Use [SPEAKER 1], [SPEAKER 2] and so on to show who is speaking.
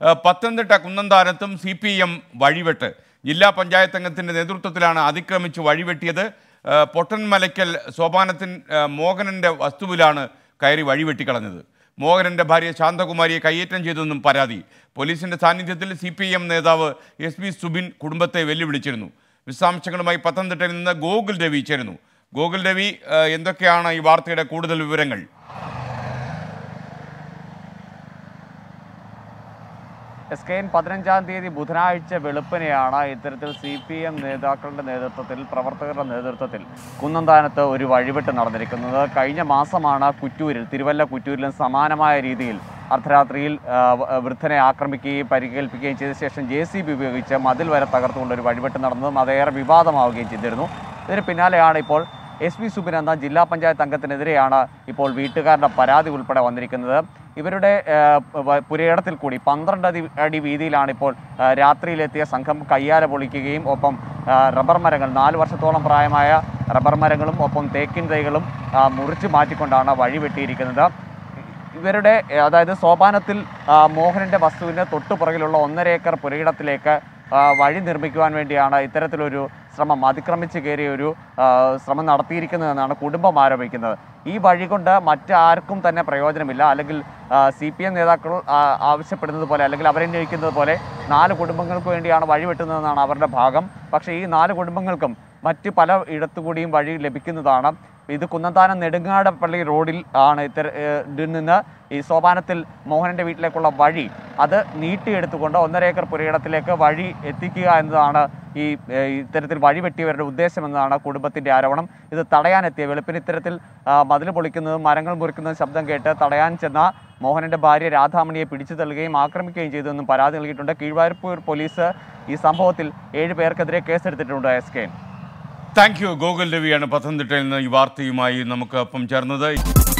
[SPEAKER 1] ഏഹ് പത്തനംതിട്ട കുന്നന്താനത്തും C P M വഴിവെട്ട് ജില്ലാ പഞ്ചായത്ത് അംഗത്തിൻ്റെ നേതൃത്വത്തിലാണ് അതിക്രമിച്ച് വഴിവെട്ടിയത് ഏഹ് പൊട്ടൻമലയ്ക്കൽ സോപാനത്തിൻ ഏഹ് മോഹനൻ്റെ വസ്തുവിലാണ് കയറി വഴിവെട്ടിക്കളഞ്ഞത് മോഹനൻ്റെ ഭാര്യ ശാന്തകുമാരിയെ കയ്യേറ്റം ചെയ്തെന്നും പരാതി പോലീസിൻ്റെ സാന്നിധ്യത്തിൽ സി പി എം നേതാവ് എസ് പി സുബിൻ കുടുംബത്തെ വെല്ലുവിളിച്ചിരുന്നു വിശദാംശങ്ങളുമായി പത്തനംതിട്ടയിൽ നിന്ന് ഗോകുൽ രവി ചേരുന്നു ഗോകുൽ രവി ഏഹ് എന്തൊക്കെയാണ് ഈ വാർത്തയുടെ കൂടുതൽ വിവരങ്ങൾ
[SPEAKER 2] എസ് കെ എൻ പതിനഞ്ചാം തീയതി ബുധനാഴ്ച വെളുപ്പിനെയാണ് ഇത്തരത്തിൽ സി പി എം നേതാക്കളുടെ നേതൃത്വത്തിൽ പ്രവർത്തകരുടെ നേതൃത്വത്തിൽ കുന്നന്താനത്ത് ഒരു വഴിവെട്ട് നടന്നിരിക്കുന്നത് കഴിഞ്ഞ മാസമാണ് കുറ്റൂരിൽ തിരുവല്ല കുറ്റൂരിലും സമാനമായ രീതിയിൽ അർദ്ധരാത്രിയിൽ ആ, വ- വൃദ്ധനെ ആക്രമിക്കുകയും പരിക്കേൽപ്പിക്കുകയും ചെയ്ത ശേഷം ജെ സി ബി ഉപയോഗിച്ച് മതിൽ വരെ തകർത്തുകൊണ്ട് ഒരു വഴിവെട്ട് നടന്നതും അതേറെ വിവാദമാവുകയും ചെയ്തിരുന്നു ഇതിന് പിന്നാലെയാണ് ഇപ്പോൾ എസ് പി സുബിൻ എന്ന ജില്ലാ പഞ്ചായത്ത് അംഗത്തിനെതിരെയാണ് ഇപ്പോൾ വീട്ടുകാരുടെ പരാതി ഉൾപ്പെടെ വന്നിരിക്കുന്നത് ഇവരുടെ ആ, വ- പുരയിടത്തിൽ കൂടി പന്ത്രണ്ട് അടി അടി വീതിയിലാണ് ഇപ്പോൾ ആ, രാത്രിയിലെത്തിയ സംഘം കയ്യാല പൊളിക്കുകയും ഒപ്പം ആ, റബ്ബർ മരങ്ങൾ നാല് വർഷത്തോളം പ്രായമായ റബ്ബർ മരങ്ങളും ഒപ്പം തേക്കിൻ തൈകളും ആ, മുറിച്ച് മാറ്റിക്കൊണ്ടാണ് വഴി വെട്ടിയിരിക്കുന്നത് ഇവരുടെ ഏ, അതായത് സോപാനത്തിൽ ആ, മോഹനന്റെ വസ്തുവിന് തൊട്ടു പുറകിലുള്ള ഒന്നര ഏക്കർ പുരയിടത്തിലേക്ക് ആ, വഴി നിർമ്മിക്കുവാൻ വേണ്ടിയാണ് ഇത്തരത്തിലൊരു ശ്രമം അതിക്രമിച്ച് കയറിയ ഒരു ആ, ശ്രമം നടത്തിയിരിക്കുന്നതെന്നാണ് കുടുംബം ആരോപിക്കുന്നത് ഈ വഴി കൊണ്ട് മറ്റാർക്കും തന്നെ പ്രയോജനമില്ല അല്ലെങ്കിൽ സി പി എം നേതാക്കൾ ആ, ആവശ്യപ്പെടുന്നത് പോലെ അല്ലെങ്കിൽ അവരന്വേഷിക്കുന്നത് പോലെ നാല് കുടുംബങ്ങൾക്ക് വേണ്ടിയാണ് വഴി വെട്ടുന്നതെന്നാണ് അവരുടെ ഭാഗം പക്ഷേ ഈ നാല് കുടുംബങ്ങൾക്കും മറ്റ് പല ഇടത്തുകൂടിയും വഴി ലഭിക്കുന്നതാണ് ഇത് കുന്നന്താനം നെടുങ്ങാടപ്പള്ളി റോഡിൽ ആണ് ഇത്തര ഏഹ് ഇതിൽ നിന്ന് ഈ സോപാനത്തിൽ മോഹനന്റെ വീട്ടിലേക്കുള്ള വഴി അത് നീട്ടിയെടുത്തുകൊണ്ട് ഒന്നര ഏക്കർ പുരയിടത്തിലേക്ക് വഴി എത്തിക്കുക എന്നതാണ് ഈ ഏഹ് ഇത്തരത്തിൽ വഴി വെട്ടിയവരുടെ ഉദ്ദേശമെന്നതാണ് കുടുംബത്തിന്റെ ആരോപണം ഇത് തടയാനെത്തിയ വെളുപ്പിന് ഇത്തരത്തിൽ ആ, മതിൽ പൊളിക്കുന്നതും മരങ്ങൾ മുറിക്കുന്നതും ശബ്ദം കേട്ട് തടയാൻ ചെന്ന മോഹനന്റെ ഭാര്യ രാധാമണിയെ പിടിച്ചു തള്ളുകയും ആക്രമിക്കുകയും ചെയ്തുവെന്നും പരാതി നൽകിയിട്ടുണ്ട് കീഴ്വാരപ്പൂർ പോലീസ് ഈ സംഭവത്തിൽ ഏഴ് പേർക്കെതിരെ കേസെടുത്തിട്ടുണ്ട് S K
[SPEAKER 1] thank you Gokul രവിയാണ് പത്തനംതിട്ടയിൽ നിന്ന് ഈ വാർത്തയുമായി നമുക്ക് ഒപ്പം ചേർന്നത്